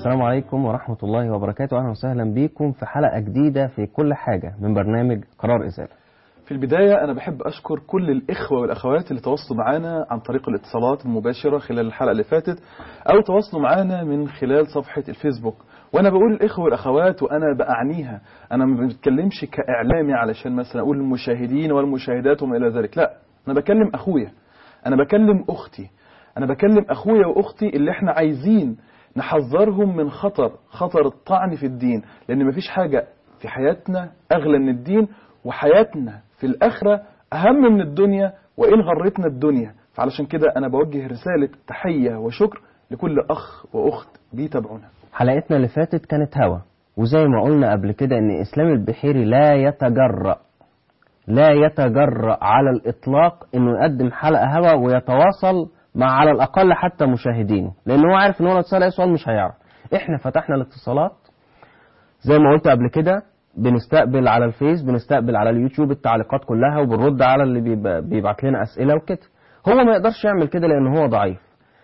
السلام عليكم ورحمة الله وبركاته أهلا وسهلا بكم في حلقة جديدة في كل حاجة من برنامج قرار إزالة في البداية أنا بحب أشكر كل الإخوة والأخوات اللي تواصلوا معنا عن طريق الاتصالات المباشرة خلال الحلقة اللي فاتت أو تواصلوا معنا من خلال صفحة الفيسبوك وأنا بقول الإخوة والأخوات وأنا بأعنيها أنا ما بتكلمش كإعلامي علشان مثلا أقول المشاهدين والمشاهدات وما إلى ذلك لا أنا بكلم أخويا أنا بكلم أختي أنا بكلم أخويا وأختي اللي إحنا عايزين نحذرهم من خطر خطر الطعن في الدين لأن مفيش حاجة في حياتنا أغلى من الدين وحياتنا في الآخرة أهم من الدنيا وإن غرتنا الدنيا فعلشان كده أنا بوجه رسالة تحية وشكر لكل أخ وأخت بيتابعونا حلقتنا اللي فاتت كانت هوا وزي ما قلنا قبل كده ان اسلام البحيري لا يتجرأ لا يتجرأ على الاطلاق انه يقدم حلقة هوا ويتواصل مع على الاقل حتى مشاهدينه لان هو عارف ان هو لو اتسال اي سؤال مش هيعرف احنا فتحنا الاتصالات زي ما قلت قبل كده بنستقبل على الفيس بنستقبل على اليوتيوب التعليقات كلها وبنرد على اللي بيب- بيبعت لنا اسئله وكده هو ما يقدرش يعمل كده لان هو ضعيف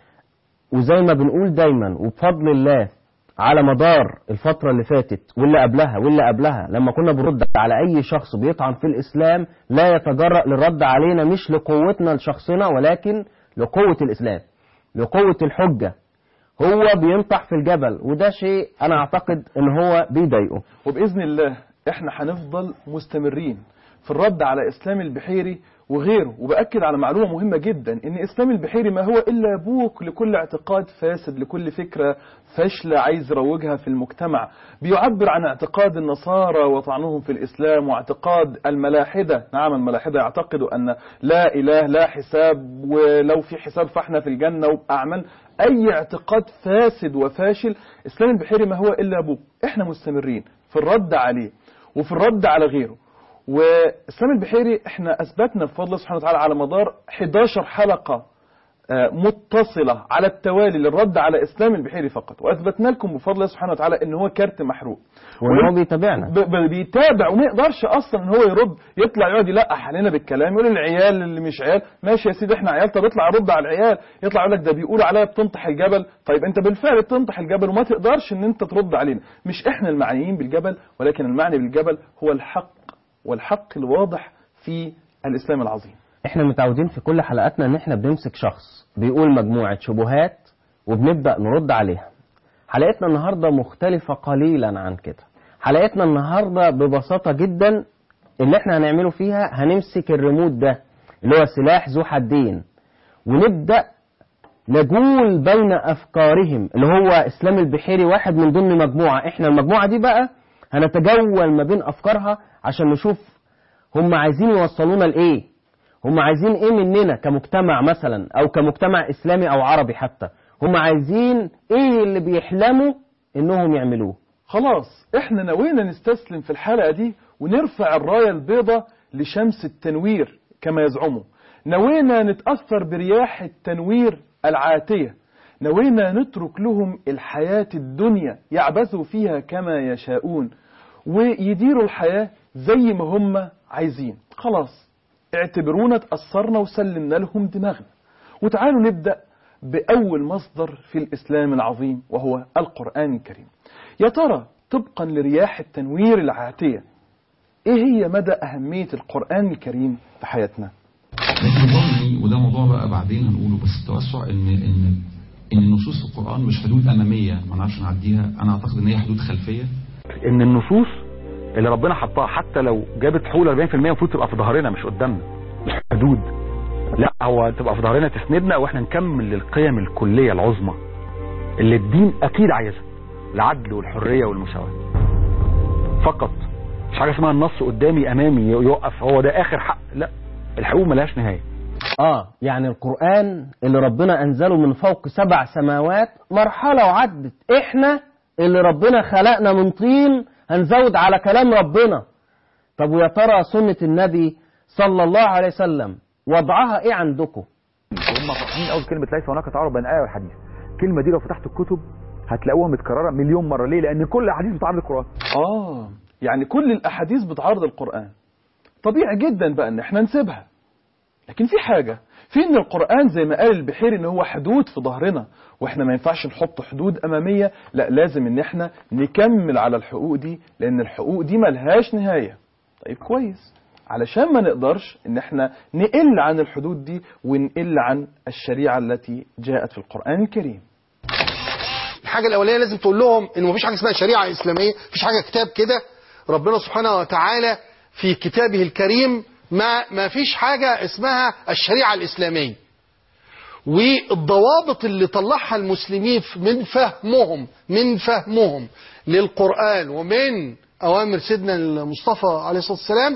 وزي ما بنقول دايما وبفضل الله على مدار الفترة اللي فاتت واللي قبلها واللي قبلها لما كنا بنرد على أي شخص بيطعن في الإسلام لا يتجرأ للرد علينا مش لقوتنا لشخصنا ولكن لقوة الإسلام لقوة الحجة هو بينطح في الجبل وده شيء أنا أعتقد إن هو بيضايقه وبإذن الله إحنا هنفضل مستمرين في الرد على إسلام البحيري وغيره وبأكد على معلومة مهمة جدا إن إسلام البحيري ما هو إلا بوق لكل اعتقاد فاسد لكل فكرة فاشلة عايز يروجها في المجتمع بيعبر عن اعتقاد النصارى وطعنهم في الإسلام واعتقاد الملاحدة نعم الملاحدة يعتقدوا أن لا إله لا حساب ولو في حساب فاحنا في الجنة وبأعمال أي اعتقاد فاسد وفاشل إسلام البحيري ما هو إلا بوق إحنا مستمرين في الرد عليه وفي الرد على غيره وإسلام البحيري احنا أثبتنا بفضل الله سبحانه وتعالى على مدار 11 حلقة آه، متصلة على التوالي للرد على إسلام البحيري فقط وأثبتنا لكم بفضل الله سبحانه وتعالى إن هو كارت محروق وإن هو بيتابعنا ب- ب- بيتابع وما يقدرش اصلا ان هو يرد يطلع يقعد يلقح علينا بالكلام يقول العيال اللي مش عيال ماشي يا سيدي احنا عيال طب اطلع رد على العيال يطلع يقول لك ده بيقولوا عليا بتنطح الجبل طيب انت بالفعل بتنطح الجبل وما تقدرش ان انت ترد علينا مش احنا المعنيين بالجبل ولكن المعني بالجبل هو الحق والحق الواضح في الاسلام العظيم احنا متعودين في كل حلقاتنا ان احنا بنمسك شخص بيقول مجموعة شبهات وبنبدأ نرد عليها حلقتنا النهاردة مختلفة قليلا عن كده حلقتنا النهاردة ببساطة جدا اللي احنا هنعمله فيها هنمسك الريموت ده اللي هو سلاح ذو حدين ونبدأ نجول بين أفكارهم اللي هو إسلام البحيري واحد من ضمن مجموعة احنا المجموعة دي بقى هنتجول ما بين أفكارها عشان نشوف هم عايزين يوصلونا لإيه هم عايزين ايه مننا كمجتمع مثلا او كمجتمع اسلامي او عربي حتى هم عايزين ايه اللي بيحلموا انهم يعملوه خلاص احنا نوينا نستسلم في الحلقة دي ونرفع الراية البيضاء لشمس التنوير كما يزعموا نوينا نتأثر برياح التنوير العاتية نوينا نترك لهم الحياة الدنيا يعبثوا فيها كما يشاءون ويديروا الحياة زي ما هم عايزين خلاص اعتبرونا تأثرنا وسلمنا لهم دماغنا وتعالوا نبدأ بأول مصدر في الإسلام العظيم وهو القرآن الكريم يا ترى طبقا لرياح التنوير العاتية إيه هي مدى أهمية القرآن الكريم في حياتنا لكن ظني وده موضوع بقى بعدين هنقوله بس التوسع ان ان ان نصوص القران مش حدود اماميه ما نعرفش نعديها انا اعتقد ان هي حدود خلفيه ان النصوص اللي ربنا حطها حتى لو جابت حول 40% المفروض تبقى في ظهرنا مش قدامنا مش حدود لا هو تبقى في ظهرنا تسندنا واحنا نكمل للقيم الكليه العظمى اللي الدين اكيد عايزها العدل والحريه والمساواه فقط مش حاجه اسمها النص قدامي امامي يوقف هو ده اخر حق لا الحقوق ملهاش نهايه اه يعني القرآن اللي ربنا انزله من فوق سبع سماوات مرحلة وعدت احنا اللي ربنا خلقنا من طين هنزود على كلام ربنا طب ويا ترى سنة النبي صلى الله عليه وسلم وضعها ايه عندكم هم فاهمين قوي كلمه ليس هناك تعارض بين الايه والحديث الكلمه دي لو فتحت الكتب هتلاقوها متكرره مليون مره ليه لان كل احاديث بتعارض القران آه يعني كل الأحاديث بتعارض القرآن طبيعي جدا بقى إن إحنا نسيبها لكن في حاجة في ان القرآن زي ما قال البحيري ان هو حدود في ظهرنا واحنا ما ينفعش نحط حدود امامية لا لازم ان احنا نكمل على الحقوق دي لان الحقوق دي ملهاش نهاية طيب كويس علشان ما نقدرش ان احنا نقل عن الحدود دي ونقل عن الشريعة التي جاءت في القرآن الكريم الحاجه الاولانيه لازم تقول لهم ان مفيش حاجه اسمها شريعه اسلاميه مفيش حاجه كتاب كده ربنا سبحانه وتعالى في كتابه الكريم ما ما فيش حاجه اسمها الشريعه الاسلاميه والضوابط اللي طلعها المسلمين من فهمهم من فهمهم للقرآن ومن أوامر سيدنا المصطفى عليه الصلاة والسلام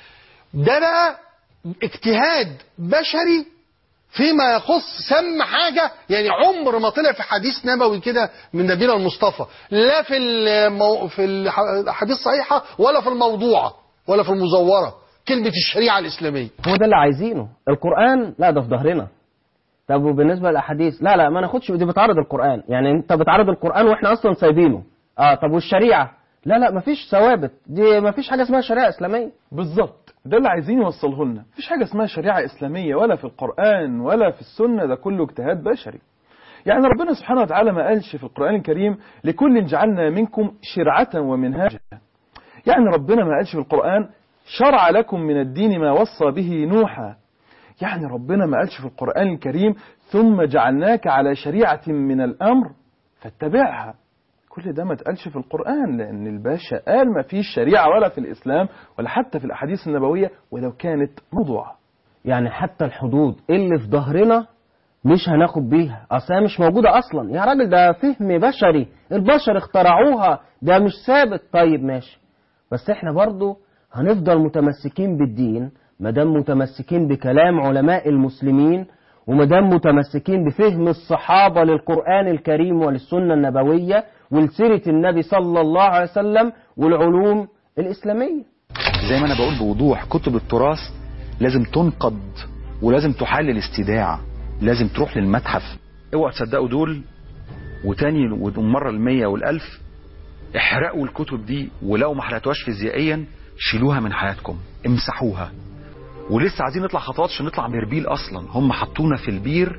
ده بقى اجتهاد بشري فيما يخص سم حاجة يعني عمر ما طلع في حديث نبوي كده من نبينا المصطفى لا في المو... في الح- الأحاديث الصحيحة ولا في الموضوعة ولا في المزورة كلمة الشريعة الإسلامية هو ده اللي عايزينه القرآن لا ده في ظهرنا طب وبالنسبة للأحاديث لا لا ما ناخدش دي بتعرض القرآن يعني انت بتعرض القرآن واحنا اصلا سايبينه اه طب والشريعة لا لا مفيش ثوابت دي مفيش حاجة اسمها شريعة إسلامية بالظبط ده اللي عايزين يوصله لنا مفيش حاجة اسمها شريعة إسلامية ولا في القرآن ولا في السنة ده كله اجتهاد بشري يعني ربنا سبحانه وتعالى ما قالش في القرآن الكريم لكل جعلنا منكم شرعة ومنهاجا يعني ربنا ما قالش في القرآن شرع لكم من الدين ما وصى به نوحا يعني ربنا ما قالش في القرآن الكريم ثم جعلناك على شريعة من الأمر فاتبعها كل ده ما اتقالش في القرآن لأن الباشا قال ما فيش شريعة ولا في الإسلام ولا حتى في الأحاديث النبوية ولو كانت موضوعة يعني حتى الحدود اللي في ظهرنا مش هناخد بيها اصلا مش موجودة اصلا يا راجل ده فهم بشري البشر اخترعوها ده مش ثابت طيب ماشي بس احنا برضو هنفضل متمسكين بالدين مادام متمسكين بكلام علماء المسلمين ومادام متمسكين بفهم الصحابة للقرآن الكريم وللسنة النبوية ولسيرة النبي صلى الله عليه وسلم والعلوم الإسلامية زي ما انا بقول بوضوح كتب التراث لازم تنقد ولازم تحل الاستداع لازم تروح للمتحف اوعوا تصدقوا دول وتاني والمره المية والالف احرقوا الكتب دي ولو ما حرقتوهاش فيزيائيا شيلوها من حياتكم امسحوها ولسه عايزين نطلع خطوات عشان نطلع من البير اصلا هم حطونا في البير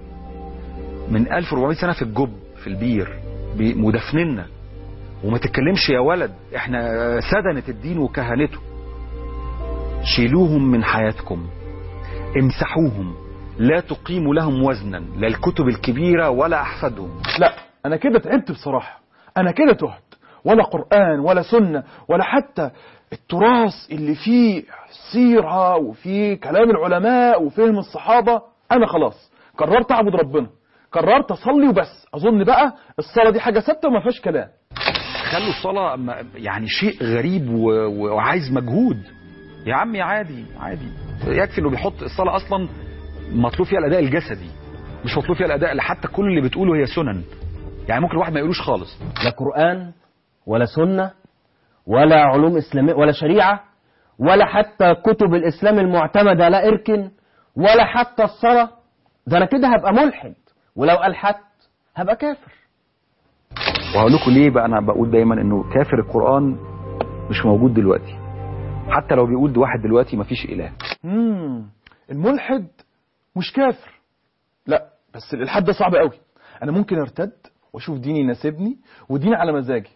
من 1400 سنه في الجب في البير بي- مدفننا وما تتكلمش يا ولد احنا سدنة الدين وكهنته شيلوهم من حياتكم امسحوهم لا تقيموا لهم وزنا لا الكتب الكبيرة ولا أحفادهم لا أنا كده تعبت بصراحة أنا كده تهت ولا قرآن ولا سنة ولا حتى التراث اللي فيه سيرة وفيه كلام العلماء وفهم الصحابة أنا خلاص قررت أعبد ربنا قررت أصلي وبس أظن بقى الصلاة دي حاجة ثابتة وما فيهاش كلام خلوا الصلاة م- يعني شيء غريب و- و- وعايز مجهود يا عمي عادي عادي يكفي انه بيحط الصلاة اصلا مطلوب فيها الاداء الجسدي مش مطلوب فيها الاداء اللي حتى كل اللي بتقوله هي سنن يعني ممكن الواحد ما يقولوش خالص لا قرآن ولا سنة ولا علوم إسلامية ولا شريعة ولا حتى كتب الإسلام المعتمدة لا اركن ولا حتى الصلاة ده أنا كده هبقى ملحد ولو ألحدت هبقى كافر وهقول لكم ليه بقى انا بقول دايما انه كافر القرآن مش موجود دلوقتي حتى لو بيقول واحد دلوقتي مفيش اله مم. الملحد مش كافر لا بس الالحاد ده صعب قوي انا ممكن ارتد واشوف ديني يناسبني وديني على مزاجي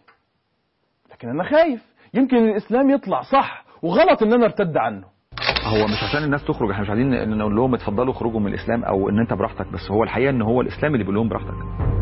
لكن انا خايف يمكن الاسلام يطلع صح وغلط ان انا ارتد عنه هو مش عشان الناس تخرج احنا مش عايزين ان نقول لهم اتفضلوا خرجوا من الاسلام او ان انت براحتك بس هو الحقيقه ان هو الاسلام اللي بيقول لهم براحتك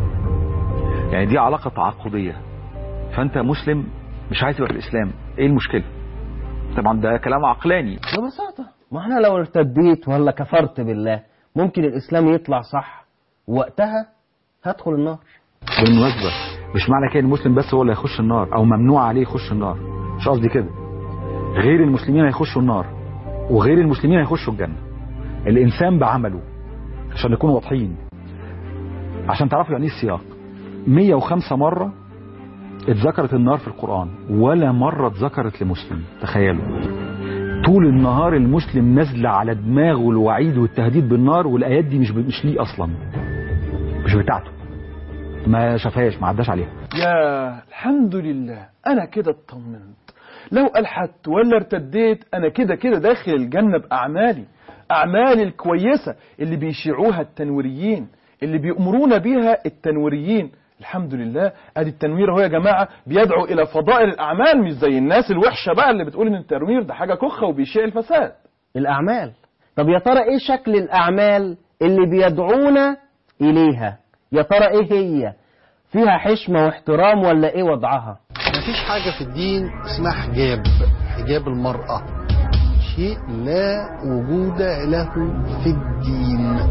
يعني دي علاقه تعاقديه فانت مسلم مش عايز تبقى في الاسلام ايه المشكله طبعا ده كلام عقلاني ببساطة ما احنا لو ارتديت ولا كفرت بالله ممكن الإسلام يطلع صح وقتها هدخل النار بالمناسبه مش معنى كده ان المسلم بس هو اللي هيخش النار او ممنوع عليه يخش النار مش قصدي كده غير المسلمين هيخشوا النار وغير المسلمين هيخشوا الجنه الانسان بعمله عشان نكون واضحين عشان تعرفوا يعني ايه السياق 105 مره اتذكرت النار في القران ولا مره اتذكرت لمسلم تخيلوا طول النهار المسلم نازله على دماغه الوعيد والتهديد بالنار والايات دي مش مش ليه اصلا مش بتاعته ما شافهاش ما عداش عليها يا الحمد لله انا كده اطمنت لو الحدت ولا ارتديت انا كده كده داخل الجنه باعمالي الأعمال الكويسة اللي بيشيعوها التنويريين اللي بيأمرون بها التنويريين الحمد لله ادي التنوير اهو يا جماعه بيدعو الى فضائل الاعمال مش زي الناس الوحشه بقى اللي بتقول ان التنوير ده حاجه كخه وبيشيع الفساد الأعمال طب يا ترى إيه شكل الأعمال اللي بيدعونا إليها يا ترى إيه هي فيها حشمة واحترام ولا إيه وضعها مفيش حاجة في الدين اسمها حجاب حجاب المرأة شيء لا وجود له في الدين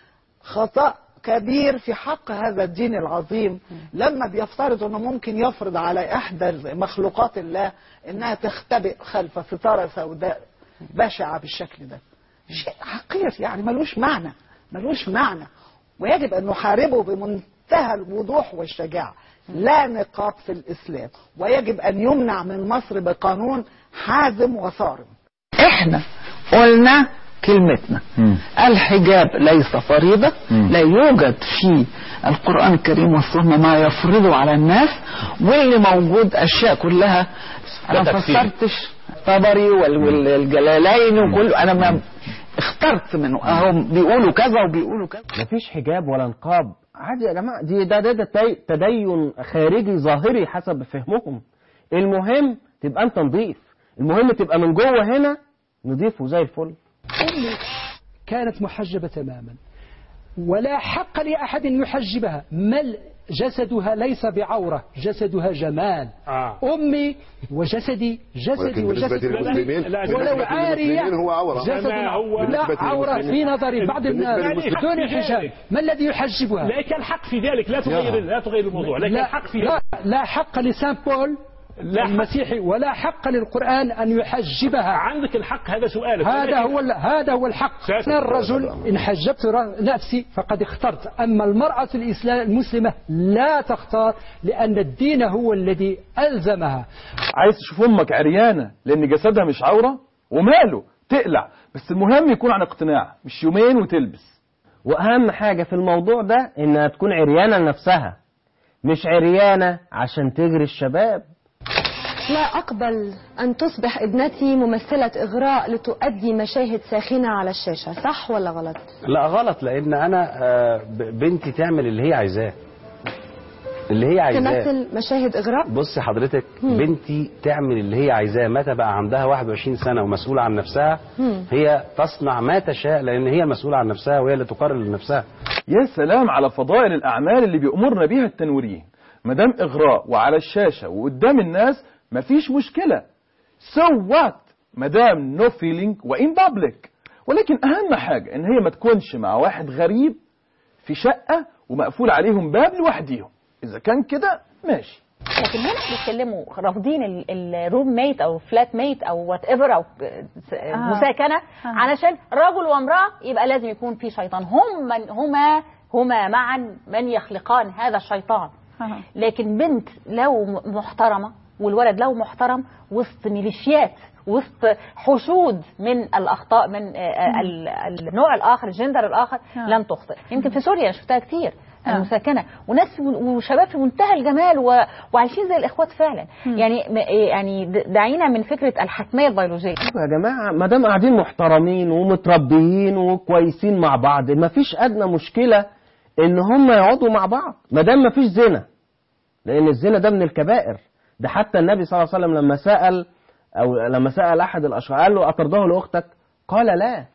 خطأ كبير في حق هذا الدين العظيم لما بيفترض انه ممكن يفرض على احدى مخلوقات الله انها تختبئ خلف ستارة سوداء بشعة بالشكل ده شيء حقير يعني ملوش معنى ملوش معنى ويجب ان نحاربه بمنتهى الوضوح والشجاعة لا نقاب في الاسلام ويجب ان يمنع من مصر بقانون حازم وصارم احنا قلنا كلمتنا الحجاب ليس فريضة لا يوجد في القرآن الكريم والسنة ما يفرضه على الناس واللي موجود أشياء كلها أنا ما فسرتش طبري وال- والجلالين وكله أنا ما اخترت منه أهو بيقولوا كذا وبيقولوا كذا مفيش حجاب ولا نقاب عادي يا جماعة دي ده ده, ده تي- تدين خارجي ظاهري حسب فهمهم المهم تبقى انت نظيف المهم تبقى من جوه هنا نظيف وزي الفل أمي كانت محجبة تماما ولا حق لأحد أن يحجبها بل جسدها ليس بعورة جسدها جمال آه. أمي وجسدي جسدي ولكن بالنسبة وجسدي للمسلمين لا، بالنسبة ولو عارية للمسلمين هو عورة. جسد ما هو- لا بالنسبة عورة للمسلمين- في نظر بعض بالنسبة الناس للمسلمين- بدون حجاب ما الذي يحجبها لك الحق في ذلك لا تغير لا تغير الموضوع لك لا, الحق في لا, ذلك لا حق لسان بول لا حق. المسيحي ولا حق للقرآن أن يحجبها عندك الحق هذا سؤالك هذا ولكن- هو ال- هذا هو الحق سياسة. أنا الرجل إن حجبت ر- نفسي فقد اخترت أما المرأة الإسلام المسلمة لا تختار لأن الدين هو الذي ألزمها عايز تشوف امك عريانه لان جسدها مش عوره وماله تقلع بس المهم يكون عن اقتناع مش يومين وتلبس واهم حاجة في الموضوع ده انها تكون عريانة لنفسها مش عريانة عشان تجري الشباب لا أقبل أن تصبح ابنتي ممثلة إغراء لتؤدي مشاهد ساخنة على الشاشة صح ولا غلط؟ لا غلط لان انا آه، ب- بنتي تعمل اللي هي عايزاه اللي هي عايزاه تمثل مشاهد إغراء؟ بصي حضرتك مم. بنتي تعمل اللي هي عايزاه متى بقى عندها 21 سنه ومسؤوله عن نفسها مم. هي تصنع ما تشاء لان هي المسؤوله عن نفسها وهي اللي تقرر لنفسها يا سلام على فضائل الاعمال اللي بيأمرنا بيها التنويريين ما دام اغراء وعلى الشاشه وقدام الناس مفيش مشكله سو وات ما دام نو فيلينج وان بابليك ولكن اهم حاجه ان هي ما تكونش مع واحد غريب في شقه ومقفول عليهم باب لوحديهم اذا كان كده ماشي لكن هنا بيتكلموا رافضين ال- الروم ميت او فلات ميت او وات ايفر او آه. مساكنه علشان رجل وامراه يبقى لازم يكون في شيطان هم من هما هما معا من يخلقان هذا الشيطان لكن بنت لو م- محترمه والولد لو محترم وسط ميليشيات وسط حشود من الاخطاء من آه، ال- النوع الاخر الجندر الاخر آه. لن تخطئ يمكن في سوريا شفتها كتير آه. المساكنه وناس في- وشباب في منتهى الجمال و... وعايشين زي الاخوات فعلا يعني م- يعني د- دعينا من فكره الحتميه البيولوجيه يا جماعة ما دام قاعدين محترمين ومتربيين وكويسين مع بعض ما فيش أدنى مشكلة إن هم يقعدوا مع بعض ما دام ما فيش زنا لأن الزنا ده من الكبائر ده حتى النبي صلى الله عليه وسلم لما سأل أو لما سأل أحد الأشخاص قال له أترضاه لأختك قال لا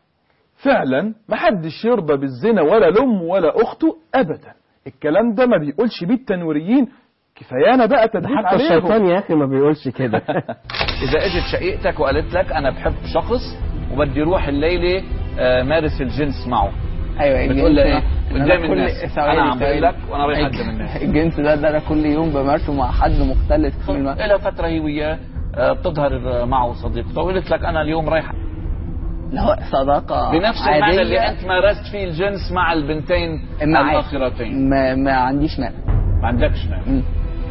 فعلا محدش يرضى بالزنا ولا لأمه ولا أخته أبدا الكلام ده ما بيقولش بيه التنويريين كفايانا بقى تدريب حتى عليهم الشيطان يا أخي ما بيقولش كده اذا اجت شقيقتك وقالت لك انا بحب شخص وبدي اروح الليله آه، مارس الجنس معه ايوه بتقول لها ايه إن قدام أنا كل- الناس ثواني، انا عم ثواني. بقول لك وانا رايح قدام الناس الجنس ده ده انا كل يوم بمارسه مع حد مختلف من الوقت. إلى فتره هي وياه آه، بتظهر معه صديقته وقلت لك انا اليوم رايح اللي هو صداقة بنفس المعنى عادية. اللي انت مارست فيه الجنس مع البنتين معاك. الاخرتين ما, ما عنديش مانع ما عندكش مانع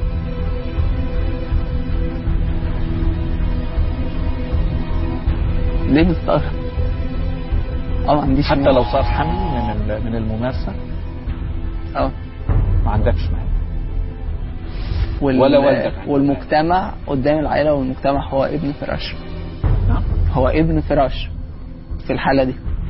ليه مستغرب؟ اه ما عنديش حتى مانع. لو صار حمل من ال- من الممارسه اه ما عندكش مانع وال... ولا والدك. والمجتمع قدام العائلة والمجتمع هو ابن فراش هو ابن فراش في الحالة دي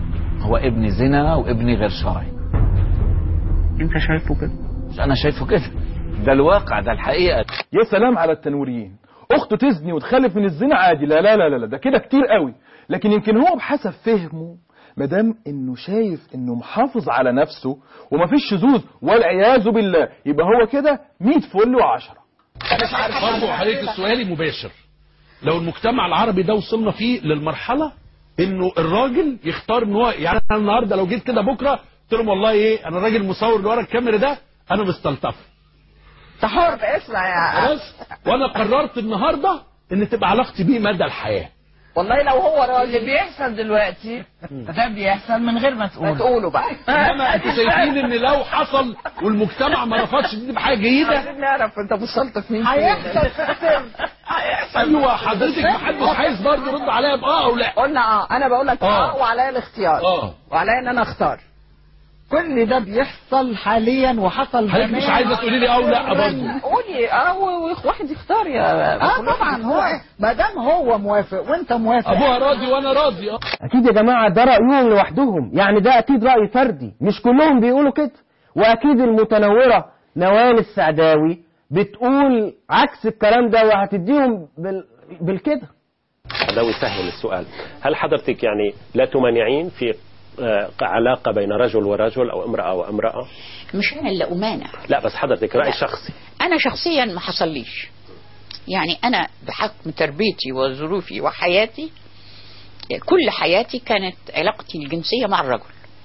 هو ابن زنا وابن غير شرعي انت شايفه كده مش انا شايفه كده ده الواقع ده الحقيقه يا سلام على التنويريين اخته تزني وتخلف من الزنا عادي لا لا لا لا ده كده كتير قوي لكن يمكن هو بحسب فهمه مادام انه شايف انه محافظ على نفسه ومفيش شذوذ والعياذ بالله يبقى هو كده 100 فل وعشرة مش عارف برضه حضرتك سؤالي مباشر لو المجتمع العربي ده وصلنا فيه للمرحله انه الراجل يختار ان هو يعني انا النهارده لو جيت كده بكره قلت لهم والله ايه انا الراجل المصور اللي ورا الكاميرا ده انا مستلطف تحر اسمع يا خلاص وانا قررت النهارده ان تبقى علاقتي بيه مدى الحياه والله لو هو اللي راجل بيحصل دلوقتي ده بيحصل من غير ما تقول ما تقولوا بقى انما انتوا شايفين ان لو حصل والمجتمع ما رفضش دي تبقى حاجه جيده عايزين نعرف انت وصلت فين هيحصل ايوه حضرتك محدش عايز برضه يرد عليا باه او لا قلنا اه انا بقول لك اه, آه. وعليا الاختيار اه وعليا ان انا اختار كل ده بيحصل حاليا وحصل حضرتك مش زمان. عايزه تقولي لي اه ولا برضه قولي اه وواحد يختار يا اه طبعا هو ما دام هو موافق وانت موافق ابوها راضي وانا راضي اه اكيد يا جماعه ده رايهم لوحدهم يعني ده اكيد راي فردي مش كلهم بيقولوا كده واكيد المتنوره نوال السعداوي بتقول عكس الكلام ده وهتديهم بال... بالكده ده يسهل السؤال هل حضرتك يعني لا تمانعين في آه، علاقة بين رجل ورجل أو امرأة وامرأة مش انا اللي امانع لا بس حضرتك رأي لا. شخصي انا شخصيا ما حصليش يعني انا بحكم تربيتي وظروفي وحياتي كل حياتي كانت علاقتي الجنسيه مع الرجل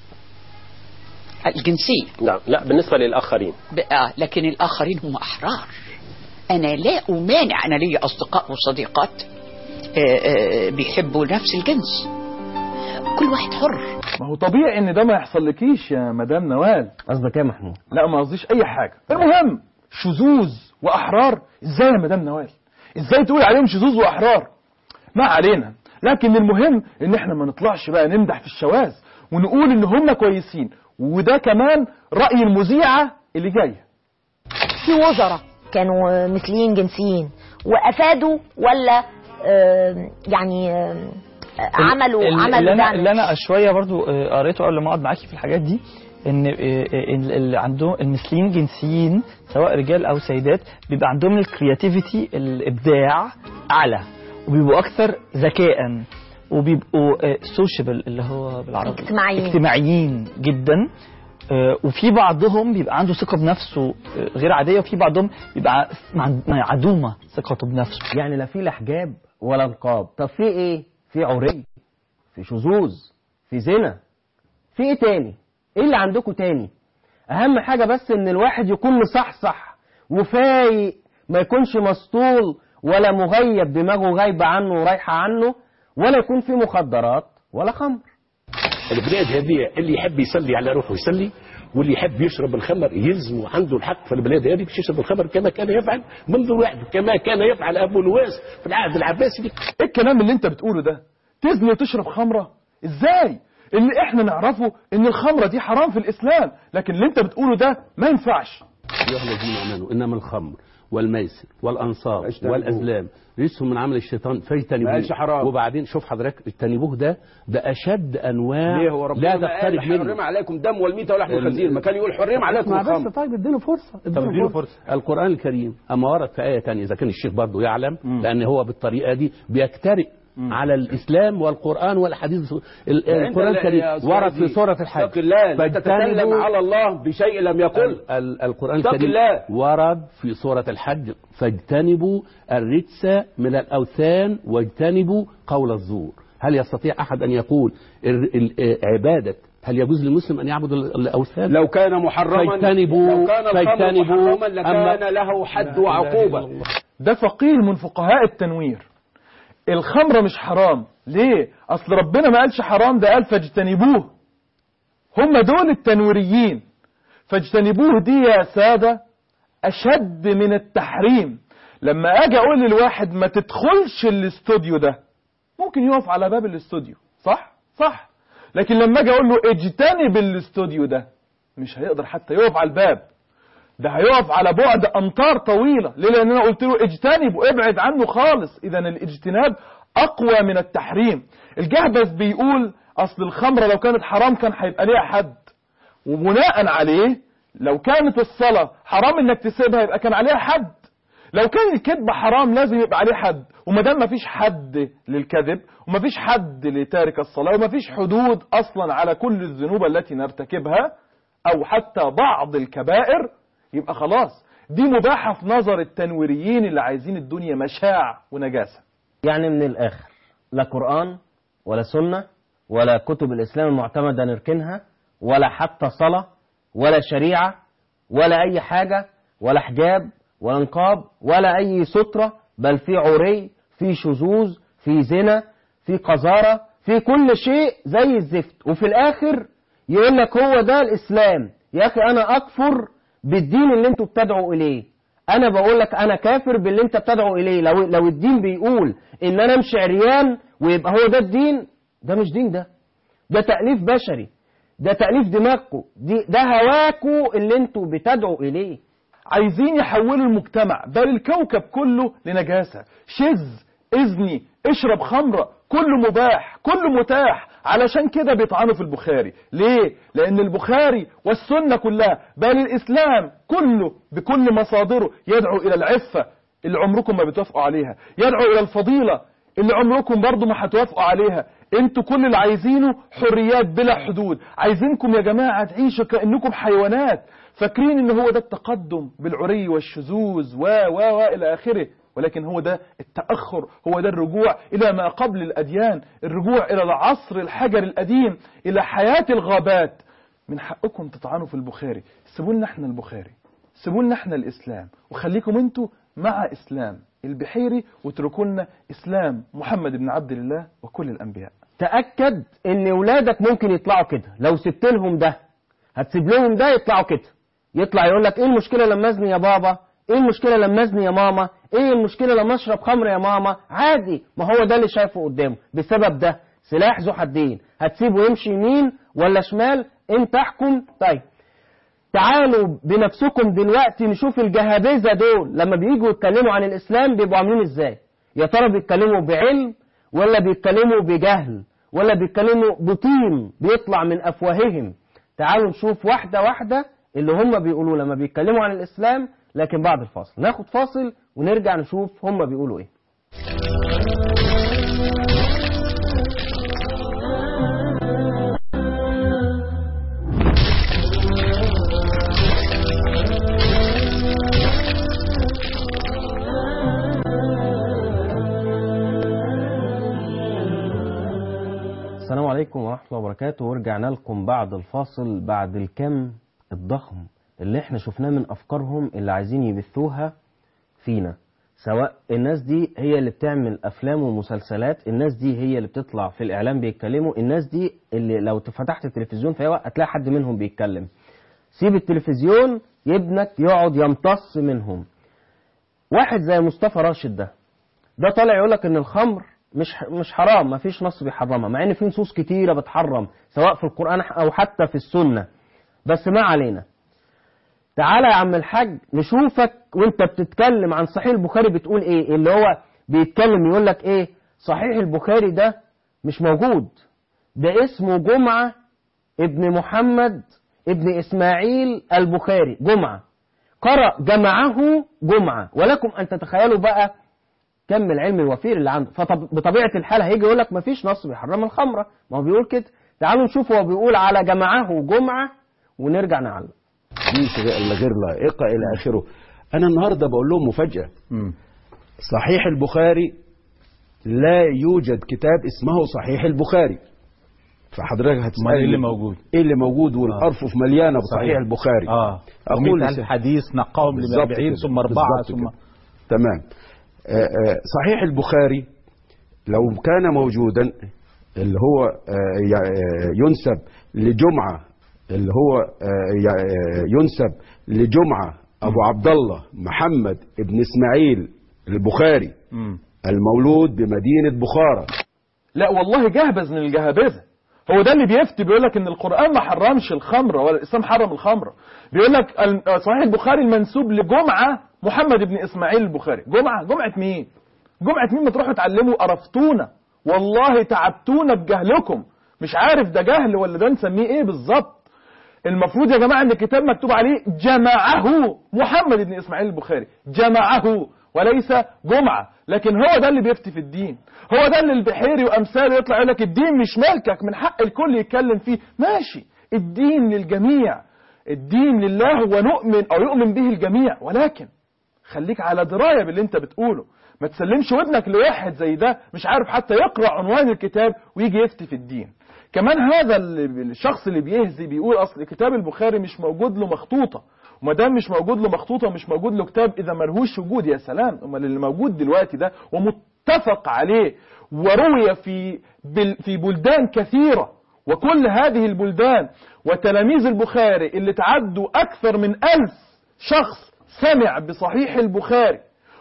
الجنسيه لا لا بالنسبة للآخرين بقى لكن الاخرين هم احرار انا لا امانع انا لي اصدقاء وصديقات آه، آه، بيحبوا نفس الجنس كل واحد حر ما هو طبيعي ان ده ما يحصلكيش يا مدام نوال قصدك ايه يا محمود لا ما قصديش اي حاجه المهم شذوذ واحرار ازاي يا مدام نوال ازاي تقول عليهم شذوذ واحرار ما علينا لكن المهم ان احنا ما نطلعش بقى نمدح في الشواذ ونقول ان هم كويسين وده كمان راي المذيعه اللي جايه في وزراء كانوا مثليين جنسيين وافادوا ولا آم، يعني آم، عملوا ال- عملوا اللي انا دعم اللي انا شويه برضو آه، قريته قبل ما اقعد معاكي في الحاجات دي ان آه، آه، ال- اللي عندهم المثليين جنسيين سواء رجال او سيدات بيبقى عندهم الكرياتيفيتي الابداع اعلى وبيبقوا اكثر ذكاء وبيبقوا سوشيبل اللي هو بالعربي اجتماعيين. اجتماعيين جدا آه، وفي بعضهم بيبقى عنده ثقه بنفسه آه، غير عاديه وفي بعضهم بيبقى مع- معدومه ثقته بنفسه يعني لا في لا حجاب ولا نقاب طب في ايه في عري في شذوذ في زنا في ايه تاني ايه اللي عندكم تاني اهم حاجة بس ان الواحد يكون مصحصح وفايق ما يكونش مسطول ولا مغيب دماغه غايبة عنه ورايحة عنه ولا يكون في مخدرات ولا خمر البلاد هذه اللي يحب يصلي على روحه يصلي واللي يحب يشرب الخمر يلزم عنده الحق في البلاد هذه باش يشرب الخمر كما كان يفعل منذ وحده كما كان يفعل ابو نواس في العهد العباسي ايه الكلام اللي انت بتقوله ده تزني وتشرب خمره ازاي اللي احنا نعرفه ان الخمره دي حرام في الاسلام لكن اللي انت بتقوله ده ما ينفعش أيها الذين آمنوا إنما الخمر والميسر والأنصاب والأزلام رجس من عمل الشيطان فاجتنبوه ما قالش حرام. وبعدين شوف حضرتك اجتنبوه ده ده أشد أنواع ليه هو ربنا لا ما قال تقترب منه حرم عليكم دم والميتة ولحم ال- الخنزير ما كان يقول حرم عليكم اسمع الخمر بس طيب اديله فرصه طب اديله فرصة القرآن الكريم أما ورد في آية تانية إذا كان الشيخ برضه يعلم لأن هو بالطريقة دي بيجترئ على الإسلام والقرآن والحديث ال- أنت القرآن لا- الكريم يا أستاذ ورد في دي. سورة الحج اتق الله لا تتكلم فاجتنبوا- على الله بشيء لم يقل ال- ال- القرآن اتق الكريم الله. ورد في سورة الحج فاجتنبوا الرجس من الأوثان واجتنبوا قول الزور هل يستطيع أحد أن يقول ال- ال- عبادة هل يجوز للمسلم أن يعبد ال- الأوثان لو كان محرما فاجتنبوا لو كان الخمر فاجتنبوا محرما لكان له حد وعقوبة ده فقيه من فقهاء التنوير الخمرة مش حرام ليه اصل ربنا ما قالش حرام ده قال فاجتنبوه هم دول التنويريين فاجتنبوه دي يا سادة اشد من التحريم لما اجي اقول للواحد ما تدخلش الاستوديو ده ممكن يقف على باب الاستوديو صح صح لكن لما اجي اقول له اجتنب الاستوديو ده مش هيقدر حتى يقف على الباب ده هيقف على بعد امتار طويله ليه لان انا قلت له اجتنب وابعد عنه خالص اذا الاجتناب اقوى من التحريم الجهبذ بيقول اصل الخمره لو كانت حرام كان هيبقى ليها حد وبناء عليه لو كانت الصلاه حرام انك تسيبها يبقى كان عليها حد لو كان الكذب حرام لازم يبقى عليه حد وما دام مفيش حد للكذب ومفيش حد لتارك الصلاه ومفيش حدود اصلا على كل الذنوب التي نرتكبها او حتى بعض الكبائر يبقى خلاص دي مباحه في نظر التنويريين اللي عايزين الدنيا مشاع ونجاسه يعني من الآخر لا قرآن ولا سنة ولا كتب الإسلام المعتمدة نركنها ولا حتى صلاة ولا شريعة ولا أي حاجة ولا حجاب ولا نقاب ولا أي سترة بل في عري في شذوذ في زنا في قذارة في كل شيء زي الزفت وفي الآخر يقول لك هو ده الإسلام يا أخي أنا أكفر بالدين اللي انتوا بتدعوا إليه انا بقول لك انا كافر باللي انت بتدعو اليه لو لو الدين بيقول ان انا امشي عريان ويبقى هو ده الدين ده مش دين ده ده تأليف بشري ده تأليف دماغكم دي ده هواكوا اللي انتوا بتدعوا اليه عايزين يحولوا المجتمع بل الكوكب كله لنجاسة شذ اذني اشرب خمرة كله مباح كله متاح علشان كده بيطعنوا في البخاري ليه؟ لأن البخاري والسنة كلها بل الإسلام كله بكل مصادره يدعو إلى العفة اللي عمركم ما بتوافقوا عليها يدعو إلى الفضيلة اللي عمركم برضو ما هتوافقوا عليها انتوا كل اللي عايزينه حريات بلا حدود عايزينكم يا جماعة تعيشوا كأنكم حيوانات فاكرين ان هو ده التقدم بالعري والشذوذ و و و الى اخره ولكن هو ده التأخر هو ده الرجوع إلى ما قبل الأديان الرجوع إلى العصر الحجر القديم إلى حياة الغابات من حقكم تطعنوا في البخاري سيبوا لنا احنا البخاري سيبوا لنا احنا الإسلام وخليكم انتوا مع إسلام البحيري واتركوا لنا إسلام محمد بن عبد الله وكل الأنبياء تأكد ان ولادك ممكن يطلعوا كده لو سبت لهم ده هتسيب لهم ده يطلعوا كده يطلع يقول لك ايه المشكلة لما ازني يا بابا ايه المشكلة لما ازني يا ماما ايه المشكلة لما اشرب خمر يا ماما عادي ما هو ده اللي شايفه قدامه بسبب ده سلاح ذو حدين هتسيبه يمشي يمين ولا شمال انت احكم طيب تعالوا بنفسكم دلوقتي نشوف الجهابذة دول لما بييجوا يتكلموا عن الإسلام بيبقوا عاملين إزاي يا ترى بيتكلموا بعلم ولا بيتكلموا بجهل ولا بيتكلموا بطين بيطلع من أفواههم تعالوا نشوف واحدة واحدة اللي هم بيقولوا لما بيتكلموا عن الإسلام لكن بعد الفاصل ناخد فاصل ونرجع نشوف هم بيقولوا إيه السلام عليكم ورحمة الله وبركاته ورجعنا لكم بعد الفاصل بعد الكم الضخم اللي احنا شفناه من أفكارهم اللي عايزين يبثوها فينا سواء الناس دي هي اللي بتعمل أفلام ومسلسلات الناس دي هي اللي بتطلع في الإعلام بيتكلموا الناس دي اللي لو فتحت التلفزيون في أي وقت هتلاقي حد منهم بيتكلم سيب التلفزيون ابنك يقعد يمتص منهم واحد زي مصطفى راشد ده ده طالع يقول لك ان الخمر مش مش حرام ما فيش نص بيحرمها مع ان في نصوص كتيره بتحرم سواء في القران او حتى في السنه بس ما علينا تعالى يا عم الحاج نشوفك وانت بتتكلم عن صحيح البخاري بتقول ايه اللي هو بيتكلم يقول لك ايه صحيح البخاري ده مش موجود ده اسمه جمعه ابن محمد ابن اسماعيل البخاري جمعه قرأ جمعه جمعه ولكم ان تتخيلوا بقى كم العلم الوفير اللي عنده فبطبيعة الحال هيجي يقول لك مفيش نص بيحرم الخمرة ما هو بيقول كده تعالوا نشوف هو بيقول على جمعه جمعة ونرجع نعلق ليس الا غير لائقه الى اخره انا النهارده بقول لهم مفاجاه صحيح البخاري لا يوجد كتاب اسمه صحيح البخاري فحضرتك هتسألني ايه اللي موجود ايه اللي موجود والارفف مليانه بصحيح صحيح. البخاري اه اقول ومئة ألف حديث نقاهم بالظبط للأربعين كده. ثم أربعة بالظبط ثم كده. تمام آه، آه، صحيح البخاري لو كان موجودا اللي هو آه، يع- آه، ينسب لجمعة اللي هو آه، يع- آه، ينسب لجمعة أبو عبد الله محمد ابن إسماعيل البخاري المولود بمدينة بخارى لا والله جهبذ من الجهابذه هو ده اللي بيفتي بيقول لك ان القران ما حرمش الخمره ولا الاسلام حرم الخمره بيقول لك ال- صحيح البخاري المنسوب لجمعه محمد بن اسماعيل البخاري جمعه جمعه مين جمعه مين ما تروحوا تعلموا قرفتونا والله تعبتونا بجهلكم مش عارف ده جهل ولا ده نسميه ايه بالظبط المفروض يا جماعة ان الكتاب مكتوب عليه جمعه محمد بن اسماعيل البخاري جمعه وليس جمعة لكن هو ده اللي بيفتي في الدين هو ده اللي البحيري وامثاله يطلع يقول لك الدين مش ملكك من حق الكل يتكلم فيه ماشي الدين للجميع الدين لله ونؤمن او يؤمن به الجميع ولكن خليك على دراية باللي انت بتقوله ما تسلمش ودنك لواحد زي ده مش عارف حتى يقرأ عنوان الكتاب ويجي يفتي في الدين كمان هذا ال- الشخص اللي بيهزي بيقول اصل كتاب البخاري مش موجود له مخطوطة وما دام مش موجود له مخطوطة ومش موجود له كتاب اذا ملهوش وجود يا سلام امال اللي موجود دلوقتي ده ومتفق عليه وروي في بل في بلدان كثيرة وكل هذه البلدان وتلاميذ البخاري اللي تعدوا أكثر من ألف شخص سمع بصحيح البخاري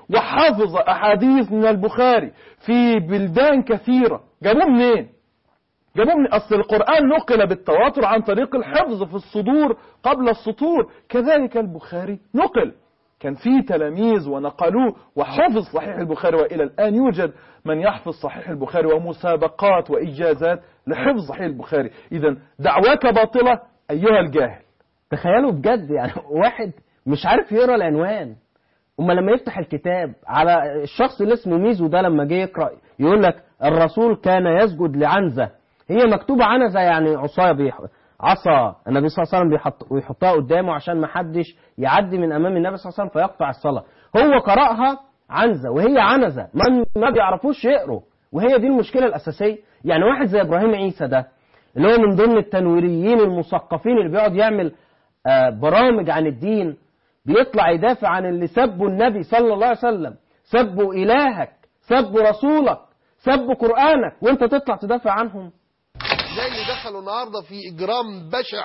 وحفظ أحاديث من البخاري في بلدان كثيرة جابوه منين؟ جابوه من أصل القرآن نقل بالتواتر عن طريق الحفظ في الصدور قبل السطور كذلك البخاري نقل كان في تلاميذ ونقلوه وحفظ صحيح البخاري وإلى الآن يوجد من يحفظ صحيح البخاري ومسابقات وإجازات لحفظ صحيح البخاري إذا دعواك باطلة أيها الجاهل تخيلوا بجد يعني واحد مش عارف يقرا العنوان اما لما يفتح الكتاب على الشخص اللي اسمه ميزو ده لما جه يقرا يقول لك الرسول كان يسجد لعنزه هي مكتوبه عنزه يعني عصايه بيح... عصا النبي صلى الله عليه وسلم بيحط ويحطها قدامه عشان ما حدش يعدي من امام النبي صلى الله عليه وسلم فيقطع الصلاه هو قراها عنزه وهي عنزه ما ما بيعرفوش يقروا وهي دي المشكله الاساسيه يعني واحد زي ابراهيم عيسى ده اللي هو من ضمن التنويريين المثقفين اللي بيقعد يعمل آه، برامج عن الدين بيطلع يدافع عن اللي سبوا النبي صلى الله عليه وسلم سبوا إلهك سبوا رسولك سبوا قرآنك وانت تطلع تدافع عنهم زي اللي دخلوا النهارده في اجرام بشع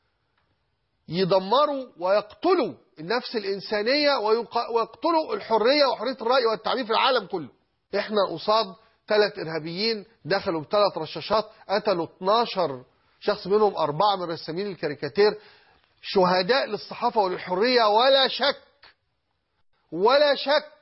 يدمروا ويقتلوا النفس الانسانيه ويق- ويقتلوا الحريه وحريه الراي والتعبير في العالم كله. احنا قصاد ثلاث ارهابيين دخلوا بثلاث رشاشات قتلوا 12 شخص منهم اربعه من رسامين الكاريكاتير شهداء للصحافه وللحريه ولا شك ولا شك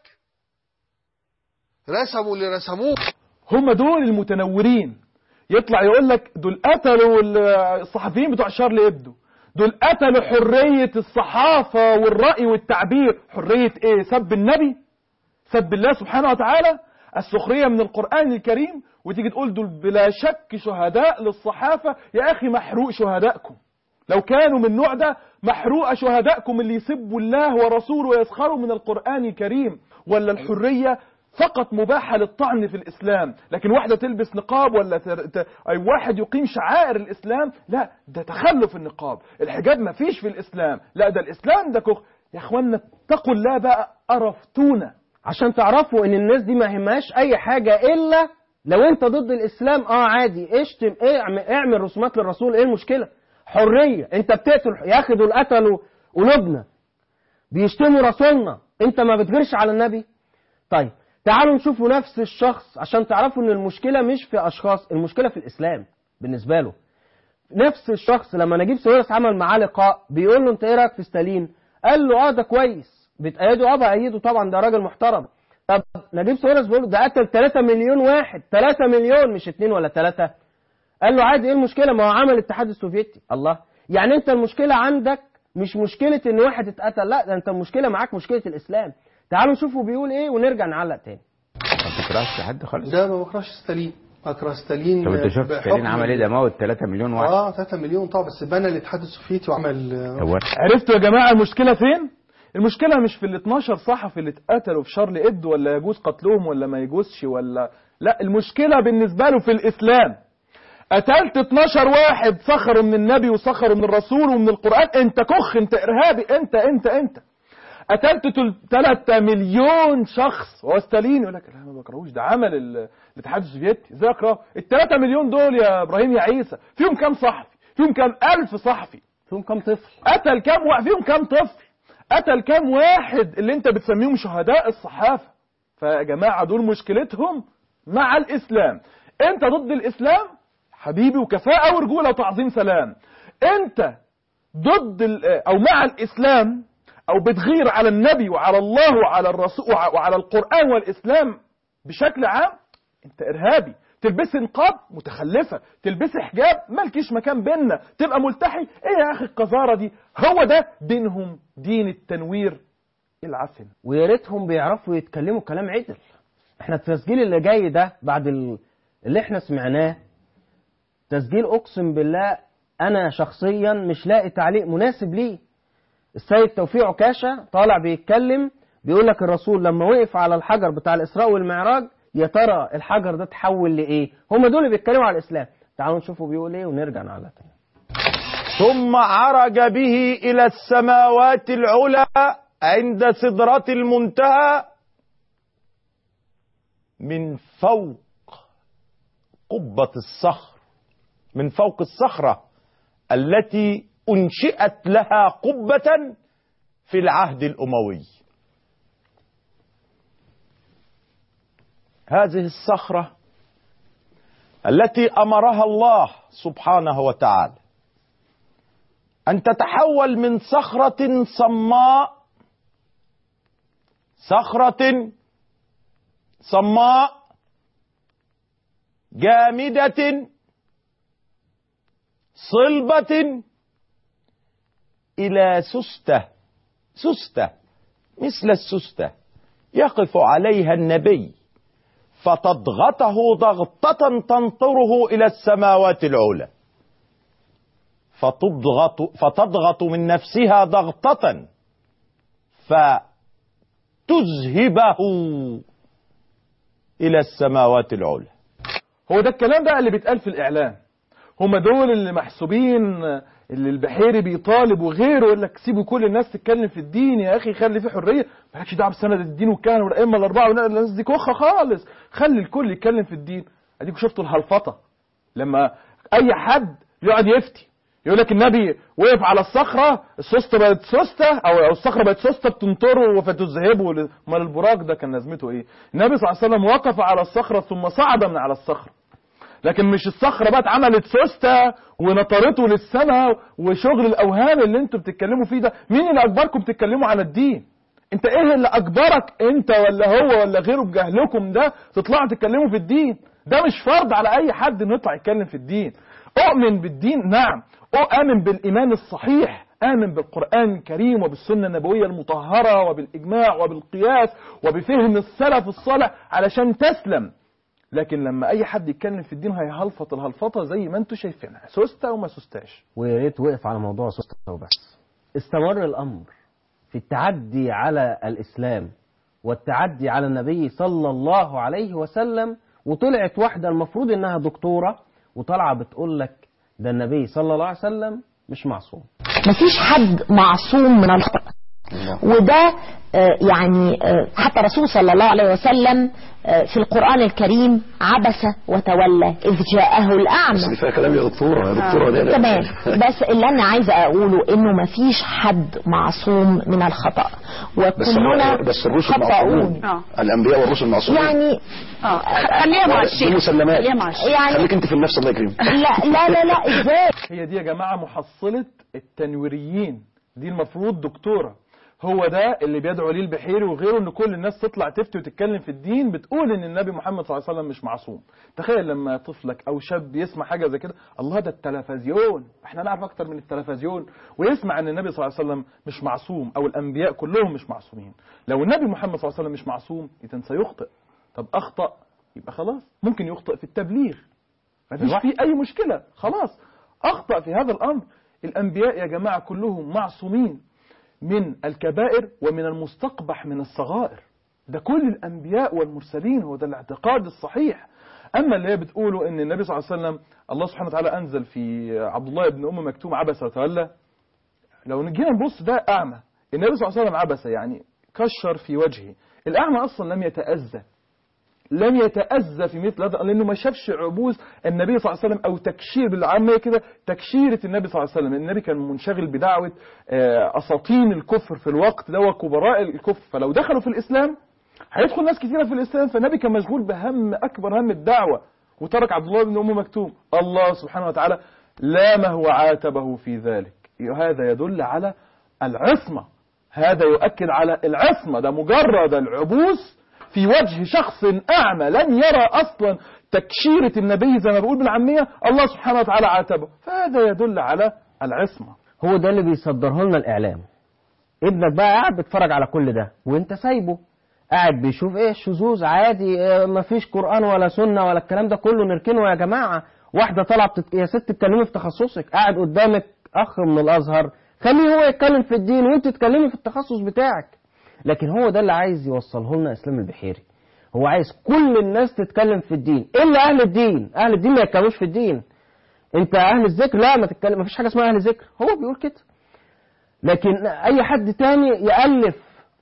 رسموا اللي رسموه هم دول المتنورين يطلع يقول لك دول قتلوا ال- الصحفيين بتوع شارلي ابدو دول قتلوا حرية الصحافة والرأي والتعبير حرية ايه سب النبي سب الله سبحانه وتعالى السخرية من القرآن الكريم وتيجي تقول دول بلا شك شهداء للصحافة يا أخي محروق شهدائكم لو كانوا من النوع ده محروقة شهدائكم اللي يسبوا الله ورسوله ويسخروا من القرآن الكريم ولا الحرية فقط مباحة للطعن في الإسلام لكن واحدة تلبس نقاب ولا تر... ت... أي واحد يقيم شعائر الإسلام لا ده تخلف النقاب الحجاب ما فيش في الإسلام لا ده الإسلام ده كخ يا أخوانا اتقوا الله بقى قرفتونا عشان تعرفوا ان الناس دي ما يهمهاش اي حاجة الا لو انت ضد الاسلام اه عادي اشتم اعمل, اعمل رسومات للرسول ايه المشكلة حرية انت بتقتل يا اخي دول قتلوا قلوبنا بيشتموا رسولنا انت ما بتغيرش على النبي طيب تعالوا نشوفوا نفس الشخص عشان تعرفوا ان المشكلة مش في اشخاص المشكلة في الاسلام بالنسبة له نفس الشخص لما نجيب ساويرس عمل معاه لقاء بيقول له انت ايه رايك في ستالين قال له اه ده كويس بتأيده اه بأيده طبعا ده راجل محترم طب نجيب ساويرس بيقول له ده قتل 3 مليون واحد 3 مليون مش 2 ولا 3 قال له عادي ايه المشكله ما هو عمل الاتحاد السوفيتي الله يعني انت المشكله عندك مش مشكله ان واحد اتقتل لا ده انت المشكله معاك مشكله الاسلام تعالوا نشوفوا بيقول ايه ونرجع نعلق تاني ما بتكرهش حد خالص ده ما بكرهش ستالين بكره ستالين طب انت شفت بحكم- ستالين عمل ايه ده موت 3 مليون واحد اه 3 مليون طبعا بس بنى الاتحاد السوفيتي وعمل هو عرفتوا يا جماعة المشكلة فين؟ المشكلة مش في ال 12 صحفي اللي اتقتلوا في شارل إد ولا يجوز قتلهم ولا ما يجوزش ولا لا المشكلة بالنسبة له في الإسلام قتلت 12 واحد سخروا من النبي وسخروا من الرسول ومن القرآن انت كخ انت إرهابي انت انت انت قتلت 3 مليون شخص هو ستالين يقول لك لا ما بكرهوش ده عمل ال- الاتحاد السوفيتي ازاي اكرهه ال 3 مليون دول يا ابراهيم يا عيسى فيهم كام صحفي فيهم كام ألف صحفي فيهم كام طفل قتل كام واحد فيهم كام طفل قتل كام واحد اللي انت بتسميهم شهداء الصحافة فيا جماعة دول مشكلتهم مع الإسلام انت ضد الإسلام حبيبي وكفاءة ورجولة وتعظيم سلام انت ضد ال- او مع الإسلام او بتغير على النبي وعلى الله وعلى الرسول وع- وعلى القرآن والإسلام بشكل عام انت إرهابي تلبسي نقاب متخلفه تلبسي حجاب مالكيش مكان بينا تبقى ملتحي ايه يا اخي القذاره دي هو ده دينهم دين التنوير العفن ويا ريتهم بيعرفوا يتكلموا كلام عدل احنا التسجيل اللي جاي ده بعد ال- اللي احنا سمعناه تسجيل اقسم بالله انا شخصيا مش لاقي تعليق مناسب ليه السيد توفيق عكاشة طالع بيتكلم بيقول لك الرسول لما وقف على الحجر بتاع الإسراء والمعراج يا ترى الحجر ده تحول لإيه هم دول اللي بيتكلموا على الإسلام تعالوا نشوفوا بيقول إيه ونرجع نعلق تاني ثم عرج به إلى السماوات العلى عند سدرة المنتهى من فوق قبة الصخر من فوق الصخرة التي أنشئت لها قبة في العهد الأموي هذه الصخرة التي أمرها الله سبحانه وتعالى أن تتحول من صخرة صماء صخرة صماء جامدة صلبة إلى سستة سستة مثل السستة يقف عليها النبي فتضغطه ضغطة تنطره إلى السماوات العلى فتضغط, فتضغط من نفسها ضغطة فتذهبه إلى السماوات العلى هو ده الكلام بقى اللي بيتقال في الإعلام هم دول اللي محسوبين اللي البحيري بيطالب وغيره يقول لك سيبوا كل الناس تتكلم في الدين يا اخي خلي في حريه مالكش دعوه بسند الدين والكهنه والائمه الاربعه والناس دي كوخه خالص خلي الكل يتكلم في الدين اديكوا شفتوا الهلفطه لما اي حد يقعد يفتي يقول لك النبي وقف على الصخره السوسته بقت سوسته او او الصخره بقت سوسته بتنطره فتذهبه امال البراق ده كان لازمته ايه؟ النبي صلى الله عليه وسلم وقف على الصخره ثم صعد من على الصخره لكن مش الصخرة بقى اتعملت سوستة ونطرته للسماء وشغل الأوهام اللي انتوا بتتكلموا فيه ده مين اللي أجبركم تتكلموا عن الدين انت ايه اللي أجبرك انت ولا هو ولا غيره بجهلكم ده تطلعوا تتكلموا في الدين ده مش فرض على أي حد انه يطلع يتكلم في الدين أؤمن بالدين نعم أؤمن بالإيمان الصحيح آمن بالقرآن الكريم وبالسنة النبوية المطهرة وبالإجماع وبالقياس وبفهم السلف الصالح علشان تسلم لكن لما اي حد يتكلم في الدين هيهلفط الهلفطه زي ما انتم شايفينها سوسته وما سوستاش ويا ريت وقف على موضوع سوسته وبس استمر الامر في التعدي على الاسلام والتعدي على النبي صلى الله عليه وسلم وطلعت واحده المفروض انها دكتوره وطالعه بتقول لك ده النبي صلى الله عليه وسلم مش معصوم مفيش حد معصوم من الخطأ وده آه، يعني آه، حتى الرسول صلى الله عليه وسلم آه، في القرآن الكريم عبس وتولى إذ جاءه الأعمى بس دي فيها كلام يا دكتوره يا دكتوره ده تمام بس اللي أنا عايزة أقوله إنه مفيش حد معصوم من الخطأ بس وكلنا هو- بس الرسل خطاؤون معصومون الانبياء والرسل معصومون يعني اه خليها مع الشيخ دي مسلمات خليها مع الشيخ يعني- خليك انت في النفس الله يكرمك لا لا لا لا ازاي هي دي يا جماعه محصله التنويريين دي المفروض دكتوره هو ده اللي بيدعو ليه البحيري وغيره ان كل الناس تطلع تفتي وتتكلم في الدين بتقول ان النبي محمد صلى الله عليه وسلم مش معصوم تخيل لما طفلك او شاب يسمع حاجه زي كده الله ده التلفزيون احنا نعرف اكتر من التلفزيون ويسمع ان النبي صلى الله عليه وسلم مش معصوم او الانبياء كلهم مش معصومين لو النبي محمد صلى الله عليه وسلم مش معصوم اذا سيخطئ طب اخطا يبقى خلاص ممكن يخطئ في التبليغ مفيش فيه اي مشكله خلاص اخطا في هذا الامر الانبياء يا جماعه كلهم معصومين من الكبائر ومن المستقبح من الصغائر ده كل الانبياء والمرسلين هو ده الاعتقاد الصحيح اما اللي هي بتقوله ان النبي صلى الله عليه وسلم الله سبحانه وتعالى انزل في عبد الله بن ام مكتوم عبس وتولى لو جينا نبص ده اعمى النبي صلى الله عليه وسلم عبس يعني كشر في وجهه الاعمى اصلا لم يتاذى لم يتأذى في مثل هذا لأنه ما شافش عبوس النبي صلى الله عليه وسلم أو تكشير بالعامية كده تكشيرة النبي صلى الله عليه وسلم النبي كان منشغل بدعوة آه، أساطين الكفر في الوقت ده وكبراء الكفر فلو دخلوا في الإسلام هيدخل ناس كثيرة في الإسلام فالنبي كان مشغول بهم أكبر هم الدعوة وترك عبد الله بن أم مكتوم الله سبحانه وتعالى لامه وعاتبه في ذلك هذا يدل على العصمة هذا يؤكد على العصمة ده مجرد العبوس في وجه شخص أعمى لم يرى أصلا تكشيرة النبي زي ما بقول بالعامية الله سبحانه وتعالى عاتبه فهذا يدل على العصمة هو ده اللي بيصدره لنا الإعلام ابنك بقى قاعد بيتفرج على كل ده وانت سايبه قاعد بيشوف ايه الشذوذ عادي اه مفيش قرآن ولا سنة ولا الكلام ده كله نركنه يا جماعة واحدة طالعة بتت... يا ست تتكلمي في تخصصك قاعد قدامك أخ من الأزهر خليه هو يتكلم في الدين وانت تتكلمي في التخصص بتاعك لكن هو ده اللي عايز يوصله لنا إسلام البحيري هو عايز كل الناس تتكلم في الدين إلا أهل الدين أهل الدين ما يتكلموش في الدين انت أهل الذكر لا ما تتكلم ما فيش حاجة اسمها أهل ذكر هو بيقول كده لكن أي حد تاني يألف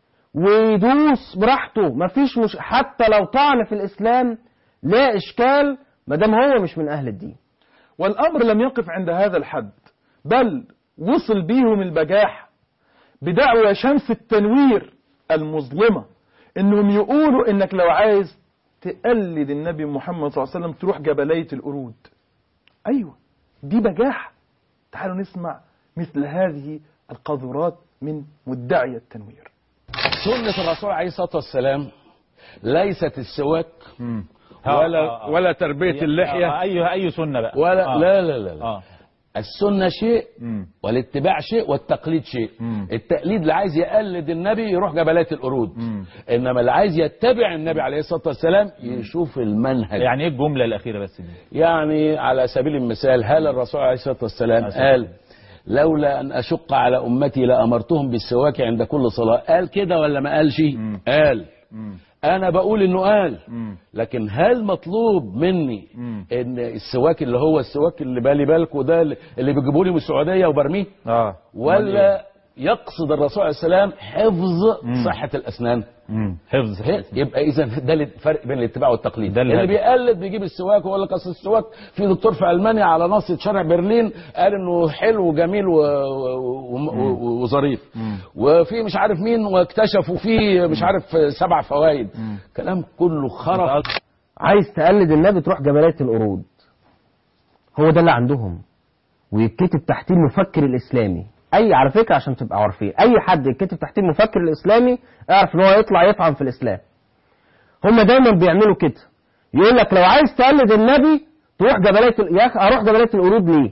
ويدوس براحته مفيش مش حتى لو طعن في الإسلام لا إشكال ما دام هو مش من أهل الدين والأمر لم يقف عند هذا الحد بل وصل بيهم البجاح بدعوى شمس التنوير المظلمة إنهم يقولوا إنك لو عايز تقلد النبي محمد صلى الله عليه وسلم تروح جبلية القرود أيوة دي بجاحة تعالوا نسمع مثل هذه القذورات من مدعي التنوير سنة الرسول عليه الصلاة والسلام ليست السواك ها، ولا آه، آه. ولا تربية اللحية آه، اي اي سنه بقى ولا آه. لا لا لا, لا. آه. السنة شيء والاتباع شيء والتقليد شيء التقليد اللي عايز يقلد النبي يروح جبلات القرود انما اللي عايز يتبع النبي عليه الصلاة والسلام يشوف المنهج يعني ايه الجمله الاخيره بس دي يعني على سبيل المثال هل الرسول عليه الصلاة والسلام قال لولا أن أشق على أمتي لأمرتهم بالسواك عند كل صلاة قال كده ولا ما قالش قال أنا بقول إنه قال لكن هل مطلوب مني إن السواك اللي هو السواك اللي بالي بالكوا ده اللي بيجيبوا لي من السعودية وبرميه اه ولا يقصد الرسول عليه السلام حفظ صحة الأسنان حفظ يبقى اذا ده الفرق بين الاتباع والتقليد ده اللي الهدف. بيقلد بيجيب السواك ويقول لك اصل السواك في دكتور في المانيا على ناصيه شارع برلين قال انه حلو وجميل و- و- و- وظريف وفي مش عارف مين واكتشفوا فيه مش عارف سبع فوائد كلام كله خرف عايز تقلد النبي تروح جبلية القرود هو ده اللي عندهم ويتكتب تحتيه المفكر الإسلامي أي على فكرة عشان تبقى عارفين أي حد يتكتب تحتيه المفكر الإسلامي اعرف إن هو يطلع يطعن في الإسلام هم دايما بيعملوا كده يقول لك لو عايز تقلد النبي تروح جبلية ال- يا أخي أروح جبلية القرود ليه؟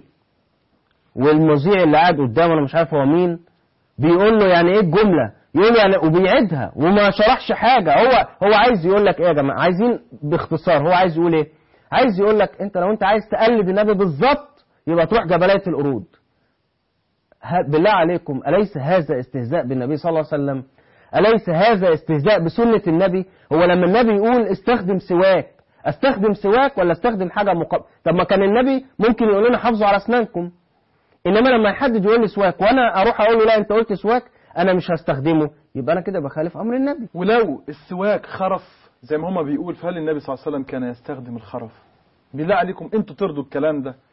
والمذيع اللي قاعد قدامه أنا مش عارف هو مين بيقول له يعني ايه الجمله يقول يعني وبيعيدها وما شرحش حاجه هو هو عايز يقول لك ايه يا جماعه عايزين باختصار هو عايز يقول ايه عايز يقول لك انت لو انت عايز تقلد النبي بالظبط يبقى تروح جبليه القرود ه- بالله عليكم اليس هذا استهزاء بالنبي صلى الله عليه وسلم اليس هذا استهزاء بسنه النبي هو لما النبي يقول استخدم سواك استخدم سواك ولا استخدم حاجه مقابله طب ما كان النبي ممكن يقول لنا حافظوا على اسنانكم انما لما يحدد يقول لي سواك وانا اروح اقول له لا انت قلت سواك انا مش هستخدمه يبقى انا كده بخالف امر النبي ولو السواك خرف زي ما هما بيقول فهل النبي صلى الله عليه وسلم كان يستخدم الخرف بالله عليكم انتوا ترضوا الكلام ده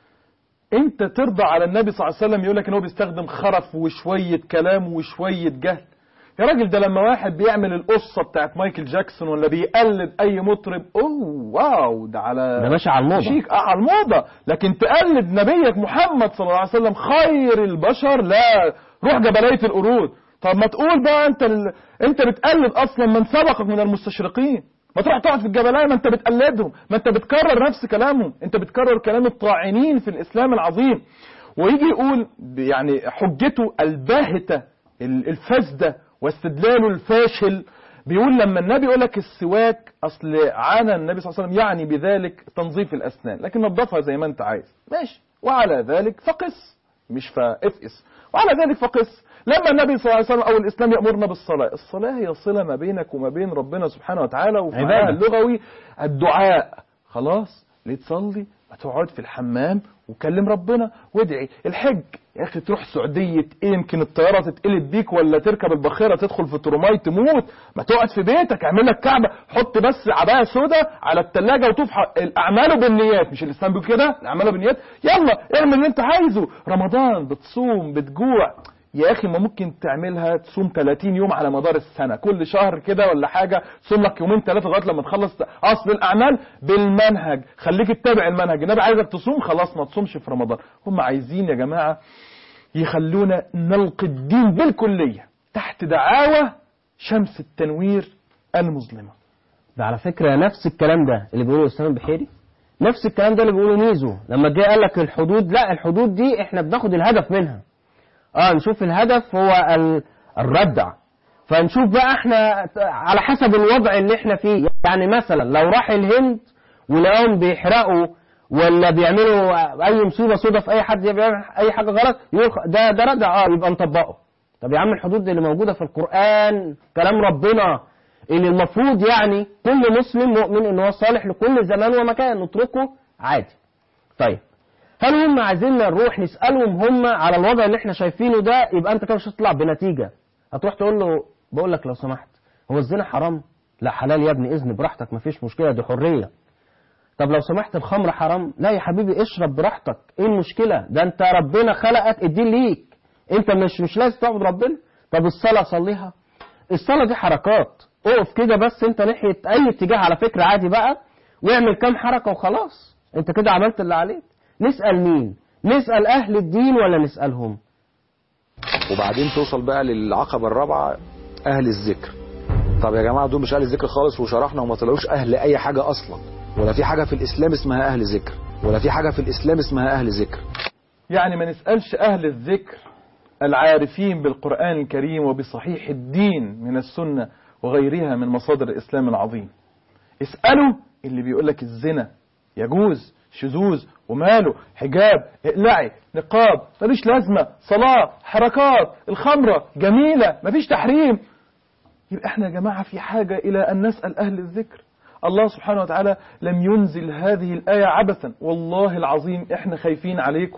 انت ترضى على النبي صلى الله عليه وسلم يقول لك ان هو بيستخدم خرف وشويه كلام وشويه جهل يا راجل ده لما واحد بيعمل القصه بتاعت مايكل جاكسون ولا بيقلد اي مطرب اوه واو ده على ده ماشي على الموضة. شيك اه على الموضه لكن تقلد نبيك محمد صلى الله عليه وسلم خير البشر لا روح جبليه القرود طب ما تقول بقى انت ال... انت بتقلد اصلا من سبقك من المستشرقين ما تروح تقعد في الجبلايه ما انت بتقلدهم ما انت بتكرر نفس كلامهم انت بتكرر كلام الطاعنين في الاسلام العظيم ويجي يقول ب- يعني حجته الباهته ال- الفاسده واستدلاله الفاشل بيقول لما النبي يقول لك السواك اصل عانى النبي صلى الله عليه وسلم يعني بذلك تنظيف الاسنان لكن نظفها زي ما انت عايز ماشي وعلى ذلك فقس مش فافقس وعلى ذلك فقس لما النبي صلى الله عليه وسلم او الاسلام يامرنا بالصلاه الصلاه هي صله ما بينك وما بين ربنا سبحانه وتعالى وفي عبادة. معناها اللغوي الدعاء خلاص ليه تصلي ما تقعد في الحمام وكلم ربنا وادعي الحج يا اخي تروح السعوديه ايه يمكن الطياره تتقلب بيك ولا تركب الباخره تدخل في تروماي تموت ما تقعد في بيتك اعمل لك كعبه حط بس عبايه سوداء على الثلاجه وطوف ح- الاعمال بالنيات مش الاسلام بيقول كده الاعمال بالنيات يلا اعمل اللي انت عايزه رمضان بتصوم بتجوع يا اخي ما ممكن تعملها تصوم 30 يوم على مدار السنه كل شهر كده ولا حاجه تصوم لك يومين ثلاثه لغايه لما تخلص اصل الاعمال بالمنهج خليك تتابع المنهج النبي عايزك تصوم خلاص ما تصومش في رمضان هم عايزين يا جماعه يخلونا نلقي الدين بالكليه تحت دعاوى شمس التنوير المظلمه ده على فكرة نفس الكلام ده اللي بيقوله أسامة البحيري نفس الكلام ده اللي بيقوله ميزو لما جه قال لك الحدود لا الحدود دي احنا بناخد الهدف منها اه نشوف الهدف هو ال- الردع فنشوف بقى احنا على حسب الوضع اللي احنا فيه يعني مثلا لو راح الهند ولقاهم بيحرقوا ولا بيعملوا اي مصيبه سودا في اي حد بيعمل اي حاجه غلط يقول خ- ده ده ردع اه يبقى نطبقه طب يا عم الحدود اللي موجوده في القران كلام ربنا اللي المفروض يعني كل مسلم مؤمن ان هو صالح لكل زمان ومكان نتركه عادي طيب هل هم عايزيننا نروح نسالهم هم على الوضع اللي احنا شايفينه ده يبقى انت كده مش هتطلع بنتيجه هتروح تقول له بقول لك لو سمحت هو الزنا حرام لا حلال يا ابني اذن براحتك مفيش مشكله دي حريه طب لو سمحت الخمر حرام لا يا حبيبي اشرب براحتك ايه المشكله ده انت ربنا خلقك الدين ليك انت مش مش لازم تعبد ربنا طب الصلاه صليها الصلاه دي حركات اقف كده بس انت ناحيه اي اتجاه على فكره عادي بقى واعمل كام حركه وخلاص انت كده عملت اللي عليك نسال مين نسال اهل الدين ولا نسالهم وبعدين توصل بقى للعقبة الرابعة أهل الذكر طب يا جماعة دول مش أهل الذكر خالص وشرحنا وما طلعوش أهل أي حاجة أصلا ولا في حاجة في الإسلام اسمها أهل ذكر ولا في حاجة في الإسلام اسمها أهل ذكر يعني ما نسألش أهل الذكر العارفين بالقرآن الكريم وبصحيح الدين من السنة وغيرها من مصادر الإسلام العظيم اسألوا اللي بيقول لك الزنا يجوز شذوذ وماله حجاب اقلعي نقاب ملوش لازمة صلاة حركات الخمرة جميلة مفيش تحريم يبقى احنا يا جماعة في حاجة إلى أن نسأل أهل الذكر الله سبحانه وتعالى لم ينزل هذه الآية عبثا والله العظيم احنا خايفين عليكم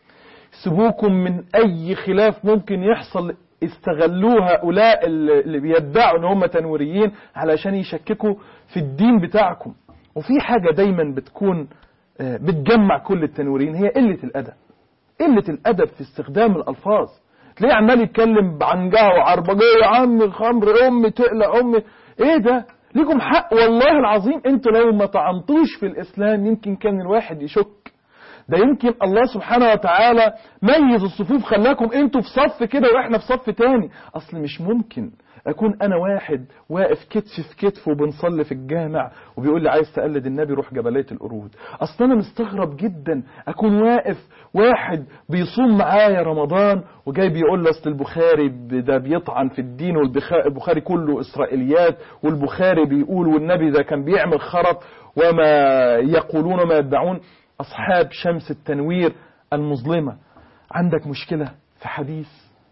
سيبوكم من أي خلاف ممكن يحصل استغلوه هؤلاء اللي بيدعوا ان هم تنويريين علشان يشككوا في الدين بتاعكم وفي حاجة دايما بتكون آه، بتجمع كل التنويريين هي قلة الأدب قلة الأدب في استخدام الألفاظ تلاقيه عمال يتكلم بعنجها وعربجية يا عم الخمر أمي تقلق أمي إيه ده ليكم حق والله العظيم انتوا لو ما طعنتوش في الإسلام يمكن كان الواحد يشك ده يمكن الله سبحانه وتعالى ميز الصفوف خلاكم انتوا في صف كده واحنا في صف تاني اصل مش ممكن اكون انا واحد واقف كتف في كتف وبنصلي في الجامع وبيقول لي عايز تقلد النبي روح جبلية القرود اصل انا مستغرب جدا اكون واقف واحد بيصوم معايا رمضان وجاي بيقول لي اصل البخاري ب- ده بيطعن في الدين والبخاري كله اسرائيليات والبخاري بيقول والنبي ده كان بيعمل خرط وما يقولون وما يدعون أصحاب شمس التنوير المظلمة عندك مشكلة في حديث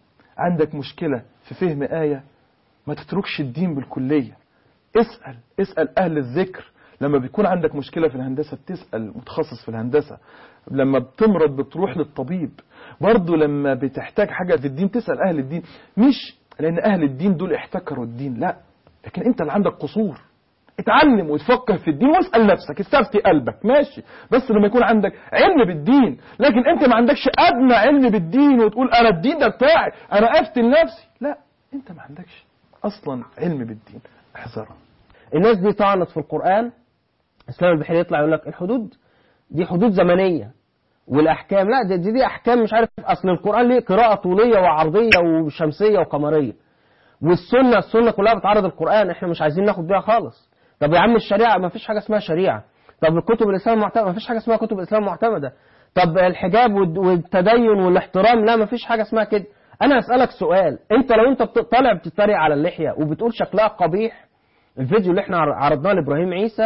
عندك مشكلة في فهم آية ما تتركش الدين بالكلية اسأل اسأل أهل الذكر لما بيكون عندك مشكلة في الهندسة بتسأل متخصص في الهندسة لما بتمرض بتروح للطبيب برضه لما بتحتاج حاجة في الدين تسأل أهل الدين مش لأن أهل الدين دول احتكروا الدين لا لكن أنت اللي عندك قصور اتعلم وتفكر في الدين واسأل نفسك استفتي قلبك ماشي بس لما يكون عندك علم بالدين لكن انت ما عندكش ادنى علم بالدين وتقول انا الدين ده بتاعي انا افتن نفسي لا انت ما عندكش اصلا علم بالدين احذرها الناس دي طعنت في القرآن اسلام البحيري يطلع يقول لك الحدود دي حدود زمنية والاحكام لا دي, دي, دي احكام مش عارف اصل القرآن ليه قراءة طولية وعرضية وشمسية وقمرية والسنة السنة كلها بتعرض القرآن احنا مش عايزين ناخد بيها خالص طب يا عم الشريعة ما فيش حاجة اسمها شريعة طب كتب الإسلام معتمدة ما فيش حاجة اسمها كتب الإسلام معتمدة طب الحجاب والد- والتدين والاحترام لا ما فيش حاجة اسمها كده أنا أسألك سؤال أنت لو أنت بت- طالع بتتريق على اللحية وبتقول شكلها قبيح الفيديو اللي احنا عر- عرضناه لإبراهيم عيسى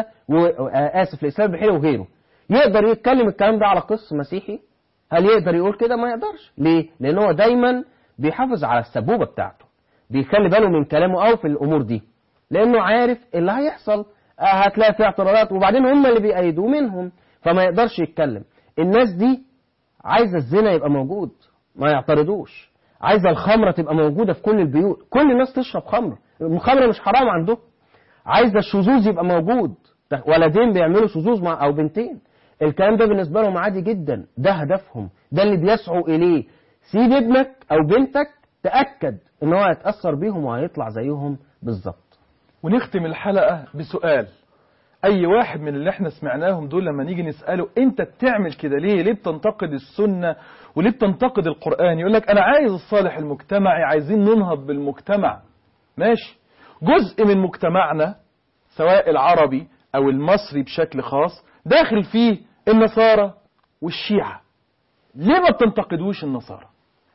وآسف لإسلام البحيري وغيره يقدر يتكلم الكلام ده على قس مسيحي هل يقدر يقول كده ما يقدرش ليه لأن هو دايما بيحافظ على السبوبة بتاعته بيخلي باله من كلامه أو في الأمور دي لانه عارف اللي هيحصل آه، هتلاقي في اعتراضات وبعدين هم اللي بيأيدوه منهم فما يقدرش يتكلم الناس دي عايزه الزنا يبقى موجود ما يعترضوش عايزه الخمره تبقى موجوده في كل البيوت كل الناس تشرب خمر الخمر مش حرام عندهم عايزه الشذوذ يبقى موجود ولدين بيعملوا شذوذ مع او بنتين الكلام ده بالنسبه لهم عادي جدا ده هدفهم ده اللي بيسعوا اليه سيب ابنك او بنتك تاكد ان هو هيتاثر بيهم وهيطلع زيهم بالظبط ونختم الحلقة بسؤال أي واحد من اللي احنا سمعناهم دول لما نيجي نسأله أنت بتعمل كده ليه؟ ليه بتنتقد السنة؟ وليه بتنتقد القرآن؟ يقول لك أنا عايز الصالح المجتمعي عايزين ننهض بالمجتمع ماشي جزء من مجتمعنا سواء العربي أو المصري بشكل خاص داخل فيه النصارى والشيعة ليه ما بتنتقدوش النصارى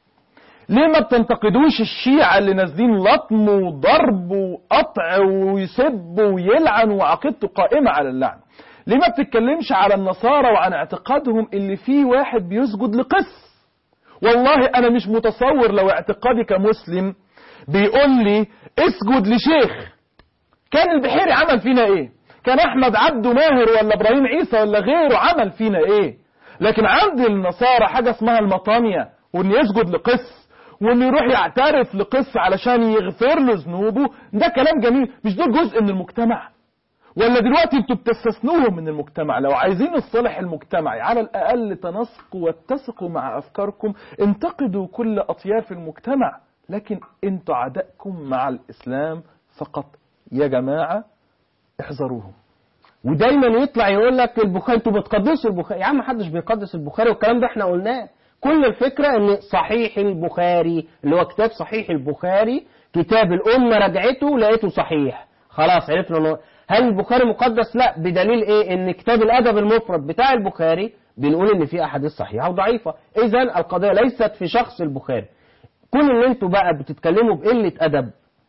ليه ما بتنتقدوش الشيعة اللي نازلين لطم وضرب وقطع ويسب ويلعن وعقيدته قائمة على اللعن ليه ما بتتكلمش على النصارى وعن اعتقادهم اللي فيه واحد بيسجد لقس والله انا مش متصور لو اعتقادي كمسلم بيقول لي اسجد لشيخ كان البحيري عمل فينا ايه كان احمد عبده ماهر ولا ابراهيم عيسى ولا غيره عمل فينا ايه لكن عند النصارى حاجة اسمها المطانية وان يسجد لقس وانه يروح يعترف لقس علشان يغفر له ذنوبه ده كلام جميل مش دول جزء من المجتمع ولا دلوقتي انتوا بتستثنوهم من المجتمع لو عايزين الصلح المجتمعي على الاقل تناسقوا واتسقوا مع افكاركم انتقدوا كل اطياف المجتمع لكن انتوا عدائكم مع الاسلام فقط يا جماعه احذروهم ودايما يطلع يقول لك البخاري انتوا بتقدسوا البخاري يا عم محدش بيقدس البخاري والكلام ده احنا قلناه كل الفكرة ان صحيح البخاري اللي هو كتاب صحيح البخاري كتاب الأمة رجعته لقيته صحيح خلاص عرفنا انه هل البخاري مقدس لا بدليل ايه ان كتاب الادب المفرد بتاع البخاري بنقول ان في احاديث صحيحه وضعيفه اذا القضيه ليست في شخص البخاري كل اللي انتوا بقى بتتكلموا بقله ادب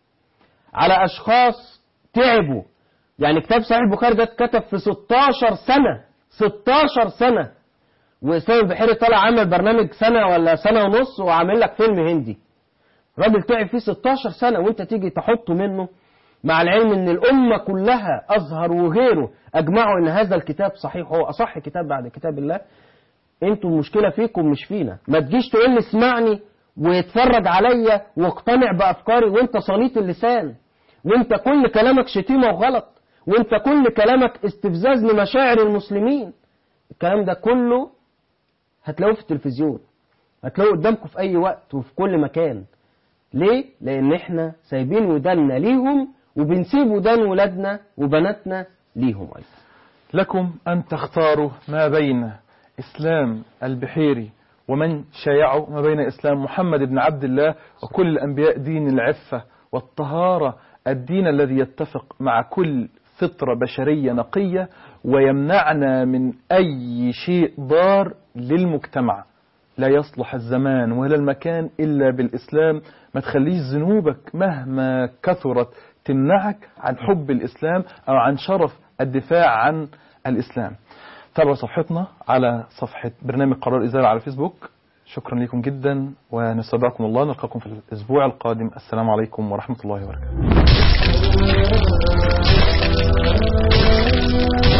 على اشخاص تعبوا يعني كتاب صحيح البخاري ده اتكتب في 16 سنه 16 سنه واسلام البحيري طالع عامل برنامج سنه ولا سنه ونص وعامل لك فيلم هندي راجل تعب فيه 16 سنه وانت تيجي تحطه منه مع العلم ان الامه كلها ازهر وغيره اجمعوا ان هذا الكتاب صحيح هو اصح كتاب بعد كتاب الله انتوا المشكله فيكم مش فينا ما تجيش تقول لي اسمعني ويتفرج عليا واقتنع بافكاري وانت صليت اللسان وانت كل كلامك شتيمه وغلط وانت كل كلامك استفزاز لمشاعر المسلمين الكلام ده كله هتلاقوه في التلفزيون هتلاقوه قدامكم في اي وقت وفي كل مكان ليه لان احنا سايبين وداننا ليهم وبنسيب ودان ولادنا وبناتنا ليهم ايضا لكم أن تختاروا ما بين إسلام البحيري ومن شايعه ما بين إسلام محمد بن عبد الله وكل الأنبياء دين العفة والطهارة الدين الذي يتفق مع كل فطرة بشرية نقية ويمنعنا من أي شيء ضار للمجتمع لا يصلح الزمان ولا المكان إلا بالإسلام ما تخليش ذنوبك مهما كثرت تمنعك عن حب الإسلام أو عن شرف الدفاع عن الإسلام تابعوا صفحتنا على صفحة برنامج قرار إزالة على فيسبوك شكرا لكم جدا ونستودعكم الله نلقاكم في الأسبوع القادم السلام عليكم ورحمة الله وبركاته